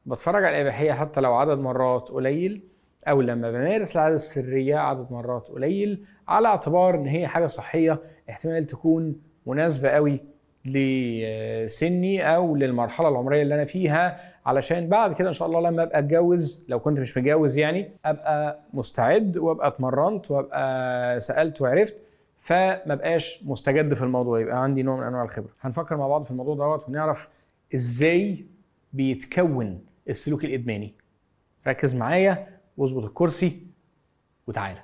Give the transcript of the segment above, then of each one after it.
بتفرج على الاباحيه حتى لو عدد مرات قليل او لما بمارس العاده السريه عدد مرات قليل على اعتبار ان هي حاجه صحيه احتمال تكون مناسبه قوي لسني او للمرحله العمريه اللي انا فيها علشان بعد كده ان شاء الله لما ابقى اتجوز لو كنت مش متجوز يعني ابقى مستعد وابقى اتمرنت وابقى سالت وعرفت فما بقاش مستجد في الموضوع يبقى عندي نوع من انواع الخبره هنفكر مع بعض في الموضوع دوت ونعرف ازاي بيتكون السلوك الادماني ركز معايا واظبط الكرسي وتعالى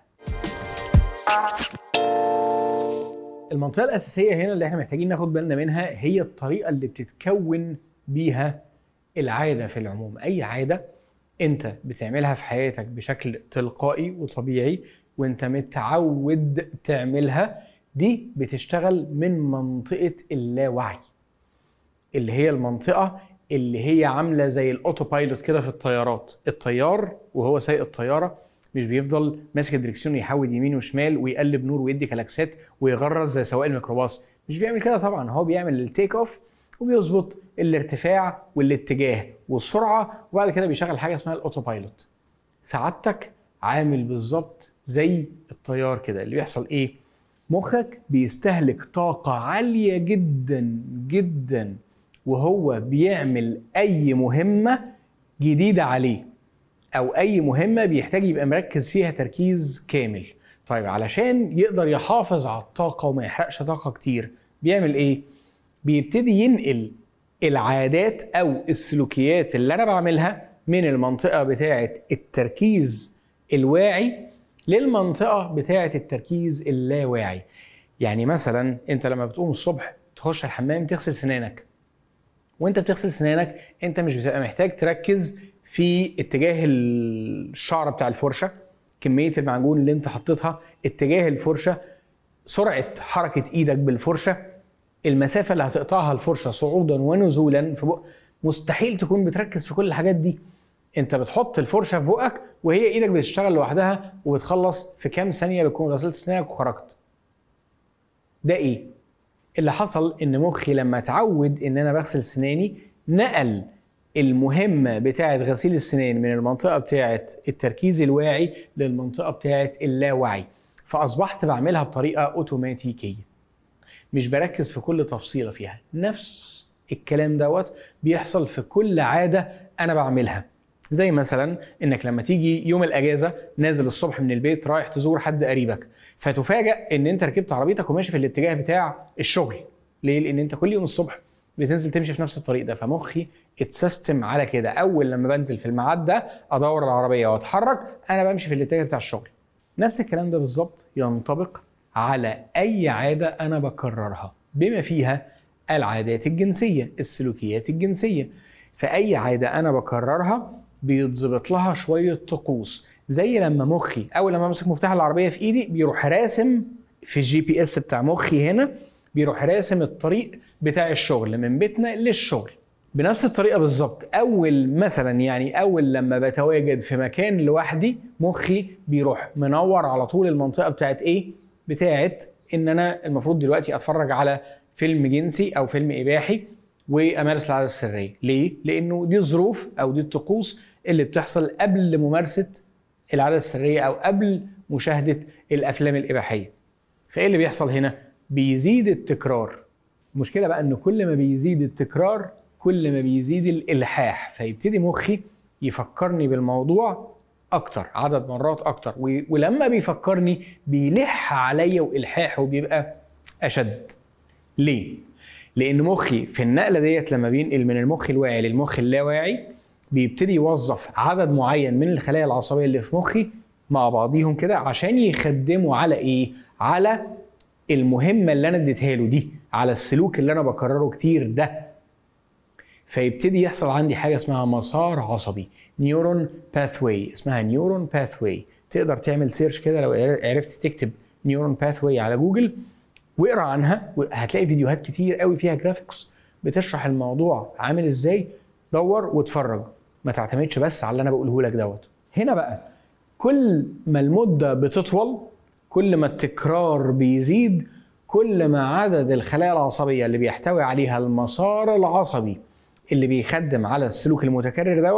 المنطقة الأساسية هنا اللي احنا محتاجين ناخد بالنا منها هي الطريقة اللي بتتكون بيها العادة في العموم أي عادة أنت بتعملها في حياتك بشكل تلقائي وطبيعي وأنت متعود تعملها دي بتشتغل من منطقة اللاوعي اللي هي المنطقة اللي هي عاملة زي الأوتو بايلوت كده في الطيارات الطيار وهو سايق الطيارة مش بيفضل ماسك الدركسيون يحود يمين وشمال ويقلب نور ويدي كلاكسات ويغرز زي سواق الميكروباص مش بيعمل كده طبعا هو بيعمل التيك اوف وبيظبط الارتفاع والاتجاه والسرعه وبعد كده بيشغل حاجه اسمها الاوتو بايلوت سعادتك عامل بالظبط زي الطيار كده اللي بيحصل ايه مخك بيستهلك طاقه عاليه جدا جدا وهو بيعمل اي مهمه جديده عليه او اي مهمه بيحتاج يبقى مركز فيها تركيز كامل طيب علشان يقدر يحافظ على الطاقه وما يحرقش طاقه كتير بيعمل ايه بيبتدي ينقل العادات او السلوكيات اللي انا بعملها من المنطقه بتاعه التركيز الواعي للمنطقه بتاعه التركيز اللاواعي يعني مثلا انت لما بتقوم الصبح تخش الحمام تغسل سنانك وانت بتغسل سنانك انت مش بتبقى محتاج تركز في اتجاه الشعر بتاع الفرشه كميه المعجون اللي انت حطيتها اتجاه الفرشه سرعه حركه ايدك بالفرشه المسافه اللي هتقطعها الفرشه صعودا ونزولا في بق مستحيل تكون بتركز في كل الحاجات دي انت بتحط الفرشه في بقك وهي ايدك بتشتغل لوحدها وبتخلص في كام ثانيه بتكون غسلت سنانك وخرجت ده ايه اللي حصل ان مخي لما اتعود ان انا بغسل سناني نقل المهمة بتاعة غسيل السنان من المنطقة بتاعة التركيز الواعي للمنطقة بتاعة اللاوعي فأصبحت بعملها بطريقة أوتوماتيكية مش بركز في كل تفصيلة فيها نفس الكلام دوت بيحصل في كل عادة أنا بعملها زي مثلا انك لما تيجي يوم الاجازه نازل الصبح من البيت رايح تزور حد قريبك فتفاجأ ان انت ركبت عربيتك وماشي في الاتجاه بتاع الشغل ليه لان انت كل يوم الصبح بتنزل تمشي في نفس الطريق ده فمخي اتسيستم على كده اول لما بنزل في الميعاد ده ادور العربيه واتحرك انا بمشي في الاتجاه بتاع الشغل نفس الكلام ده بالظبط ينطبق على اي عاده انا بكررها بما فيها العادات الجنسيه السلوكيات الجنسيه فاي عاده انا بكررها بيتظبط لها شويه طقوس زي لما مخي اول لما امسك مفتاح العربيه في ايدي بيروح راسم في الجي بي اس بتاع مخي هنا بيروح راسم الطريق بتاع الشغل من بيتنا للشغل بنفس الطريقه بالظبط اول مثلا يعني اول لما بتواجد في مكان لوحدي مخي بيروح منور على طول المنطقه بتاعت ايه بتاعت ان انا المفروض دلوقتي اتفرج على فيلم جنسي او فيلم اباحي وامارس العاده السريه ليه لانه دي الظروف او دي الطقوس اللي بتحصل قبل ممارسه العاده السريه او قبل مشاهده الافلام الاباحيه فايه اللي بيحصل هنا بيزيد التكرار المشكله بقى ان كل ما بيزيد التكرار كل ما بيزيد الالحاح فيبتدي مخي يفكرني بالموضوع اكتر عدد مرات اكتر ولما بيفكرني بيلح عليا والحاحه بيبقى اشد ليه لان مخي في النقله ديت لما بينقل من المخ الواعي للمخ اللاواعي بيبتدي يوظف عدد معين من الخلايا العصبيه اللي في مخي مع بعضيهم كده عشان يخدموا على ايه على المهمه اللي انا اديتها له دي على السلوك اللي انا بكرره كتير ده فيبتدي يحصل عندي حاجه اسمها مسار عصبي نيورون باثواي اسمها نيورون باثواي تقدر تعمل سيرش كده لو عرفت تكتب نيورون باثواي على جوجل واقرا عنها هتلاقي فيديوهات كتير قوي فيها جرافيكس بتشرح الموضوع عامل ازاي دور واتفرج ما تعتمدش بس على اللي انا بقوله لك دوت هنا بقى كل ما المده بتطول كل ما التكرار بيزيد كل ما عدد الخلايا العصبيه اللي بيحتوي عليها المسار العصبي اللي بيخدم على السلوك المتكرر دوت